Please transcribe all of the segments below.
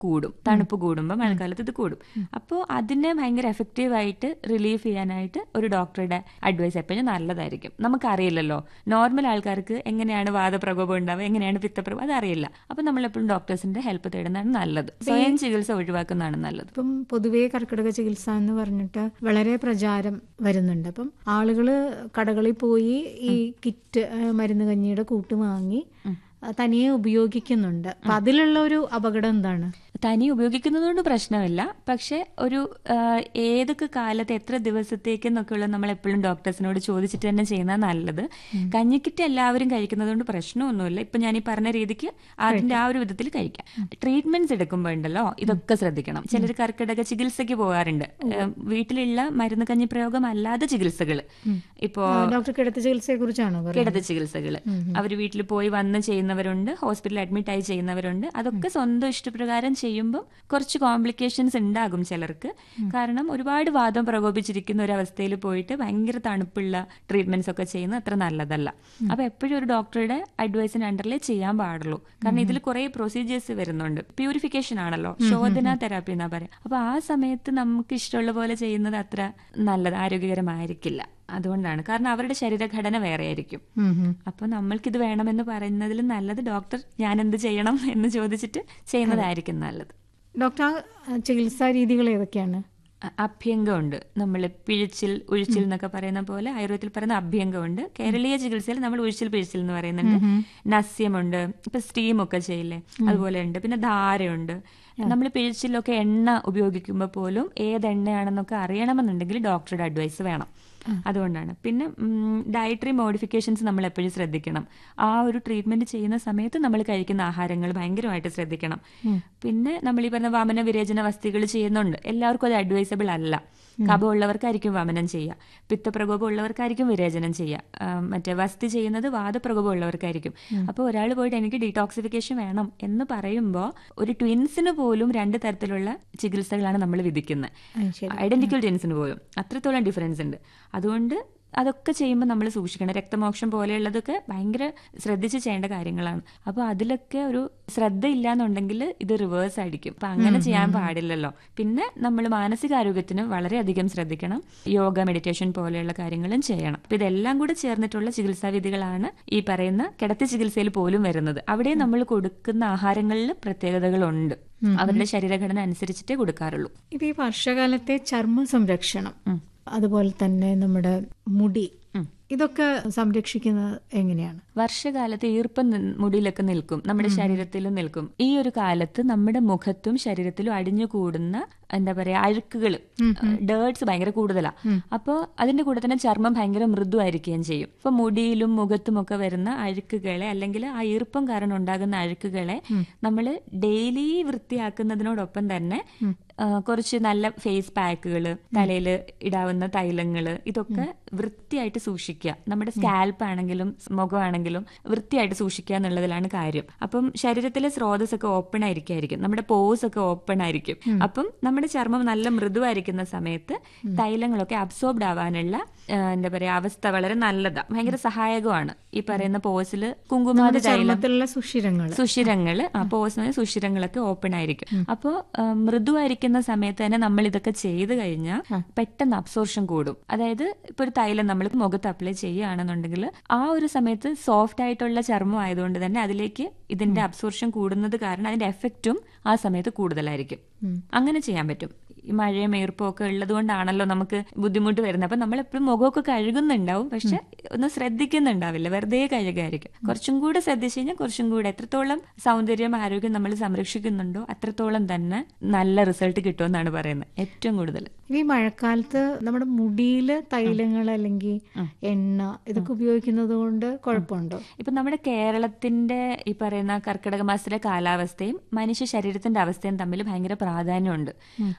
കൂടും തണുപ്പ് കൂടുമ്പോൾ മഴക്കാലത്ത് ഇത് കൂടും അപ്പോൾ അതിനെ ഭയങ്കര എഫക്റ്റീവ് ആയിട്ട് റിലീഫ് ചെയ്യാനായിട്ട് ഒരു ഡോക്ടറുടെ അഡ്വൈസ് എപ്പോഴും നല്ലതായിരിക്കും നമുക്കറിയില്ലല്ലോ നോർമൽ ആൾക്കാർക്ക് എങ്ങനെയാണ് വാദപ്രകോപം ഉണ്ടാവുക എങ്ങനെയാണ് പിത്തപ്രകോപം അതറിയില്ല അപ്പോൾ നമ്മൾ എപ്പോഴും ഡോക്ടേഴ്സിന്റെ ഹെൽപ്പ് തേടുന്നതാണ് നല്ലത് സ്വയം ചികിത്സ ഒഴിവാക്കുന്നതാണ് നല്ലത് ഇപ്പം പൊതുവേ കർക്കിടക ചികിത്സ എന്ന് പറഞ്ഞിട്ട് വളരെ പ്രചാരം വരുന്നുണ്ട് അപ്പം ആളുകള് കടകളിൽ പോയി ഈ കിറ്റ് ആ, മരുന്ന് കഞ്ഞിയുടെ കൂട്ട് വാങ്ങി ആ, തനിയെ ഉപയോഗിക്കുന്നുണ്ട് അപ്പൊ അതിലുള്ള ഒരു അപകടം എന്താണ് തനി ഉപയോഗിക്കുന്നതുകൊണ്ട് പ്രശ്നമില്ല പക്ഷെ ഒരു ആ, ഏതൊക്കെ കാലത്ത് എത്ര ദിവസത്തേക്ക് എന്നൊക്കെയുള്ള നമ്മൾ എപ്പോഴും ഡോക്ടേഴ്സിനോട് ചോദിച്ചിട്ട് തന്നെ ചെയ്യുന്നത് നല്ലത് കഞ്ഞിക്കിറ്റ് എല്ലാവരും കഴിക്കുന്നതുകൊണ്ട് പ്രശ്നമൊന്നുമില്ല ഇപ്പൊ ഞാൻ ഈ പറഞ്ഞ രീതിക്ക് അതിന്റെ ആ ഒരു വിധത്തിൽ കഴിക്കാം ട്രീറ്റ്മെന്റ്സ് എടുക്കുമ്പോൾ ഉണ്ടല്ലോ ഇതൊക്കെ ശ്രദ്ധിക്കണം ചിലർ കർക്കിടക ചികിത്സയ്ക്ക് പോകാറുണ്ട് ആ, വീട്ടിലുള്ള മരുന്ന് കഞ്ഞി പ്രയോഗം അല്ലാതെ ചികിത്സകൾ ഇപ്പോ ഡോക്ടർ കിടത്തി ചികിത്സയെ കുറിച്ചാണോ പറയുന്നത് കിടത്ത ചികിത്സകൾ അവർ വീട്ടിൽ പോയി വന്ന് ചെയ്യുന്നവരുണ്ട് ഹോസ്പിറ്റലിൽ അഡ്മിറ്റ് ആയി ചെയ്യുന്നവരുണ്ട് അതൊക്കെ സ്വന്തം ഇഷ്ടപ്രകാരം ചെയ്യുമ്പോൾ കുറച്ച് കോംപ്ലിക്കേഷൻസ് ഉണ്ടാകും ചിലർക്ക് കാരണം ഒരുപാട് വാദം പ്രകോപിച്ചിരിക്കുന്ന ഒരു അവസ്ഥയിൽ പോയിട്ട് ഭയങ്കര തണുപ്പുള്ള ട്രീറ്റ്മെന്റ്സ് ഒക്കെ ചെയ്യുന്നത് അത്ര നല്ലതല്ല അപ്പൊ എപ്പോഴും ഒരു ഡോക്ടറുടെ അഡ്വൈസിന് അണ്ടറിലേ ചെയ്യാൻ പാടുള്ളൂ കാരണം ഇതിൽ കുറെ പ്രൊസീജിയേഴ്സ് വരുന്നുണ്ട് പ്യൂരിഫിക്കേഷൻ ആണല്ലോ ശോധന തെറാപ്പി എന്നാ പറയാം അപ്പൊ ആ സമയത്ത് നമുക്ക് ഇഷ്ടമുള്ള പോലെ ചെയ്യുന്നത് അത്ര നല്ലത് ആരോഗ്യകരമായിരിക്കില്ല അതുകൊണ്ടാണ് കാരണം അവരുടെ ശരീരഘടന വേറെ ആയിരിക്കും ഉം ഉം. അപ്പൊ നമ്മൾക്കിത് വേണമെന്ന് പറയുന്നതിൽ നല്ലത് ഡോക്ടർ ഞാൻ എന്ത് ചെയ്യണം എന്ന് ചോദിച്ചിട്ട് ചെയ്യുന്നതായിരിക്കും നല്ലത് ഡോക്ടർ ആ ചികിത്സാ രീതികൾ ഏതൊക്കെയാണ് അ- അഭ്യംഗമുണ്ട് നമ്മൾ പിഴിച്ചിൽ ഉഴിച്ചിൽ എന്നൊക്കെ പറയുന്ന പോലെ ആയുർവേദത്തിൽ പറയുന്ന അഭ്യംഗമുണ്ട് കേരളീയ ചികിത്സയിൽ നമ്മൾ ഉഴിച്ചിൽ പിഴിച്ചിൽ എന്ന് പറയുന്നുണ്ട് നസ്യമുണ്ട് ഇപ്പൊ സ്റ്റീം ഒക്കെ ചെയ്യില്ലേ അതുപോലെ ഉണ്ട് പിന്നെ ധാരയുണ്ട് നമ്മൾ പിഴിച്ചിലൊക്കെ എണ്ണ ഉപയോഗിക്കുമ്പോൾ പോലും ഏത് എണ്ണയാണെന്നൊക്കെ അറിയണമെന്നുണ്ടെങ്കിൽ ഡോക്ടറുടെ അഡ്വൈസ് വേണം അതുകൊണ്ടാണ് പിന്നെ ഡയറ്ററി മോഡിഫിക്കേഷൻസ് നമ്മൾ എപ്പോഴും ശ്രദ്ധിക്കണം ആ ഒരു ട്രീറ്റ്മെന്റ് ചെയ്യുന്ന സമയത്ത് നമ്മൾ കഴിക്കുന്ന ആഹാരങ്ങൾ ഭയങ്കരമായിട്ട് ശ്രദ്ധിക്കണം പിന്നെ നമ്മൾ ഈ പറഞ്ഞ വമന വിരേചന വസ്തുക്കൾ ചെയ്യുന്നുണ്ട് എല്ലാവർക്കും അത് അഡ്വൈസബിൾ അല്ല കഫം ഉള്ളവർക്കായിരിക്കും വമനം ചെയ്യുക പിത്തപ്രകോപം ഉള്ളവർക്കായിരിക്കും വിരേചനം ചെയ്യുക ആ, മറ്റേ വസ്തി ചെയ്യുന്നത് വാദപ്രകോപം ഉള്ളവർക്കായിരിക്കും അപ്പോൾ ഒരാൾ പോയിട്ട് എനിക്ക് ഡീടോക്സിഫിക്കേഷൻ വേണം എന്ന് പറയുമ്പോൾ ഒരു ട്വിൻസിന് പോലും രണ്ട് തരത്തിലുള്ള ചികിത്സകളാണ് നമ്മൾ വിധിക്കുന്നത് അത് ശരി ഐഡന്റിക്കൽ ട്വിൻസിന് പോലും അത്രത്തോളം ഡിഫറൻസ് ഉണ്ട് അതുകൊണ്ട് അതൊക്കെ ചെയ്യുമ്പോൾ നമ്മൾ സൂക്ഷിക്കണം രക്തമോക്ഷം പോലെയുള്ളതൊക്കെ ഭയങ്കര ശ്രദ്ധിച്ച് ചെയ്യേണ്ട കാര്യങ്ങളാണ് അപ്പോൾ അതിലൊക്കെ ഒരു ശ്രദ്ധ ഇല്ലാന്നുണ്ടെങ്കിൽ ഇത് റിവേഴ്സ് ആയിരിക്കും അപ്പൊ അങ്ങനെ ചെയ്യാൻ പാടില്ലല്ലോ പിന്നെ നമ്മൾ മാനസികാരോഗ്യത്തിന് വളരെയധികം ശ്രദ്ധിക്കണം യോഗ മെഡിറ്റേഷൻ പോലെയുള്ള കാര്യങ്ങളും ചെയ്യണം അപ്പൊ ഇതെല്ലാം കൂടെ ചേർന്നിട്ടുള്ള ചികിത്സാ വിധികളാണ് ഈ പറയുന്ന കിടത്തി ചികിത്സയിൽ പോലും വരുന്നത് അവിടെ നമ്മൾ കൊടുക്കുന്ന ആഹാരങ്ങളിൽ പ്രത്യേകതകളുണ്ട് അവരുടെ ശരീരഘടന അനുസരിച്ചിട്ടേ കൊടുക്കാറുള്ളൂ ഇപ്പൊ ഈ വർഷകാലത്തെ ചർമ്മ സംരക്ഷണം അതുപോലെ തന്നെ നമ്മുടെ മുടി ഇതൊക്കെ സംരക്ഷിക്കുന്നത് എങ്ങനെയാണ് വർഷകാലത്ത് ഈർപ്പം നി- മുടിയിലൊക്കെ നിൽക്കും നമ്മുടെ ശരീരത്തിലും നിൽക്കും ഈ ഒരു കാലത്ത് നമ്മുടെ മുഖത്തും ശരീരത്തിലും അടിഞ്ഞു കൂടുന്ന എന്താ പറയാ അഴുക്കുകൾ ഡേർട്സ് ഭയങ്കര കൂടുതലാ അപ്പോൾ അതിന്റെ കൂടെ തന്നെ ചർമ്മം ഭയങ്കര മൃദുവായിരിക്കുകയും ചെയ്യും ഇപ്പൊ മുടിയിലും മുഖത്തും ഒക്കെ വരുന്ന അഴുക്കുകളെ അല്ലെങ്കിൽ ആ ഈർപ്പം കാരണം ഉണ്ടാകുന്ന അഴുക്കുകളെ നമ്മൾ ഡെയിലി വൃത്തിയാക്കുന്നതിനോടൊപ്പം തന്നെ ആ, കുറച്ച് നല്ല ഫേസ് പാക്കുകൾ തലയിൽ ഇടാവുന്ന തൈലങ്ങൾ ഇതൊക്കെ വൃത്തിയായിട്ട് സൂക്ഷിക്കുക നമ്മുടെ സ്കാൽപ്പ് ആണെങ്കിലും മുഖമാണെങ്കിലും വൃത്തിയായിട്ട് സൂക്ഷിക്കുക എന്നുള്ളതിലാണ് കാര്യം അപ്പം ശരീരത്തിലെ സ്രോതസ് ഒക്കെ ഓപ്പൺ ആയിരിക്കും നമ്മുടെ പോസ് ഒക്കെ ഓപ്പൺ ആയിരിക്കും അപ്പം നമ്മുടെ ചർമ്മം നല്ല മൃദുവായിരിക്കുന്ന സമയത്ത് തൈലങ്ങളൊക്കെ അബ്സോർബ്ഡ് ആവാനുള്ള ആ, എന്താ പറയാ അവസ്ഥ വളരെ നല്ലതാ ഭയങ്കര സഹായകമാണ് ഈ പറയുന്ന പോസിൽ കുങ്കുമാതി തൈലം ചർമ്മത്തിലുള്ള സുഷിരങ്ങൾ സുഷിരങ്ങള് ആ പോസ് സുഷിരങ്ങളൊക്കെ ഓപ്പൺ ആയിരിക്കും അപ്പോൾ മൃദുവായിരിക്കുന്ന സമയത്ത് തന്നെ നമ്മൾ ഇതൊക്കെ ചെയ്ത് കഴിഞ്ഞാൽ പെട്ടെന്ന് അബ്സോർഷൻ കൂടും അതായത് ഇപ്പൊ ഒരു തൈലം നമ്മൾ മുഖത്ത് അപ്ലൈ ചെയ്യുകയാണെന്നുണ്ടെങ്കിൽ ആ ഒരു സമയത്ത് സോഫ്റ്റ് ആയിട്ടുള്ള ചർമ്മം ആയതുകൊണ്ട് തന്നെ അതിലേക്ക് ഇതിന്റെ അബ്സോർഷൻ കൂടുന്നത് കാരണം അതിന്റെ എഫക്റ്റും ആ സമയത്ത് കൂടുതലായിരിക്കും അങ്ങനെ ചെയ്യാൻ പറ്റും ഈ മഴയും ഈർപ്പവും ഒക്കെ ഉള്ളത് കൊണ്ടാണല്ലോ നമുക്ക് ബുദ്ധിമുട്ട് വരുന്നത് അപ്പൊ നമ്മൾ എപ്പോഴും മുഖമൊക്കെ കഴുകുന്നുണ്ടാവും പക്ഷെ ഒന്നും ശ്രദ്ധിക്കുന്നുണ്ടാവില്ല വെറുതെ കഴുകായിരിക്കും കുറച്ചും കൂടെ ശ്രദ്ധിച്ചു കഴിഞ്ഞാൽ കുറച്ചും കൂടെ എത്രത്തോളം സൗന്ദര്യം ആരോഗ്യം നമ്മൾ സംരക്ഷിക്കുന്നുണ്ടോ അത്രത്തോളം തന്നെ നല്ല റിസൾട്ട് കിട്ടുമെന്നാണ് പറയുന്നത് ഏറ്റവും കൂടുതൽ ഈ മഴക്കാലത്ത് നമ്മുടെ മുടിയില് തൈലങ്ങൾ അല്ലെങ്കിൽ എണ്ണ ഇതൊക്കെ ഉപയോഗിക്കുന്നത് കൊണ്ട് കുഴപ്പമുണ്ടോ ഇപ്പൊ നമ്മുടെ കേരളത്തിന്റെ ഈ പറയുന്ന കർക്കിടക മാസത്തിലെ കാലാവസ്ഥയും മനുഷ്യ ശരീരത്തിന്റെ അവസ്ഥയും തമ്മിൽ ഭയങ്കര പ്രാധാന്യമുണ്ട് അപ്പം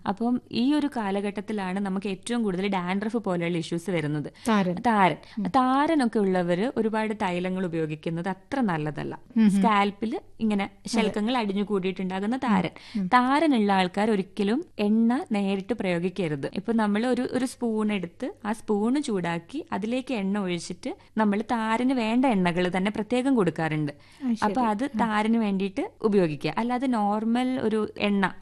ഈ ഒരു കാലഘട്ടത്തിലാണ് നമുക്ക് ഏറ്റവും കൂടുതൽ ഡാൻഡ്രഫ് പോലെയുള്ള ഇഷ്യൂസ് വരുന്നത് താരൻ താരൻ താരനൊക്കെ ഉള്ളവര് ഒരുപാട് തൈലങ്ങൾ ഉപയോഗിക്കുന്നത് അത്ര നല്ലതല്ല സ്കാൽപ്പിൽ ഇങ്ങനെ ശൽക്കങ്ങൾ അടിഞ്ഞു കൂടിയിട്ടുണ്ടാകുന്ന താരൻ താരനുള്ള ആൾക്കാർ ഒരിക്കലും എണ്ണ നേരിട്ട് പ്രയോഗിക്കരുത് ഇപ്പൊ നമ്മൾ ഒരു ഒരു സ്പൂൺ എടുത്ത് ആ സ്പൂണ് ചൂടാക്കി അതിലേക്ക് എണ്ണ ഒഴിച്ചിട്ട് നമ്മൾ താരന് വേണ്ട എണ്ണകൾ തന്നെ പ്രത്യേകം കൊടുക്കാറുണ്ട് അപ്പൊ അത് താരന് വേണ്ടിയിട്ട് ഉപയോഗിക്കുക അല്ലാതെ നോർമൽ ഒരു എണ്ണ